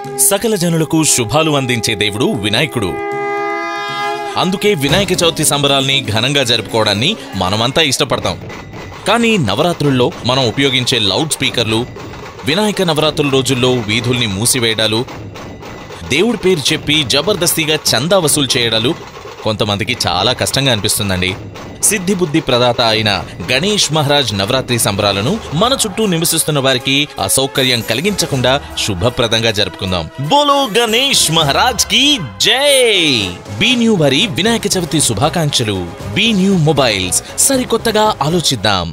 సకల జనులకు శుభాలు అందించే దేవుడు వినాయకుడు అందుకే వినాయక చవితి సంబరాల్ని ఘనంగా జరుపుకోవడాన్ని మనమంతా ఇష్టపడతాం కానీ నవరాత్రుల్లో మనం ఉపయోగించే లౌడ్ స్పీకర్లు వినాయక నవరాత్రుల రోజుల్లో వీధుల్ని మూసివేయడాలు దేవుడి పేరు చెప్పి జబర్దస్తిగా చందా వసూలు చేయడాలు కొంతమందికి చాలా కష్టంగా అనిపిస్తుందండి సిద్ధి బుద్ధి ప్రదాత అయిన గణేష్ మహారాజ్ నవరాత్రి సంబరాలను మన చుట్టూ నివసిస్తున్న వారికి అసౌకర్యం కలిగించకుండా శుభప్రదంగా జరుపుకుందాం బోలో గణేష్ మహారాజ్ కి జై బీ న్యూ వారి వినాయక చవితి శుభాకాంక్షలు బీ న్యూ మొబైల్స్ సరికొత్తగా ఆలోచిద్దాం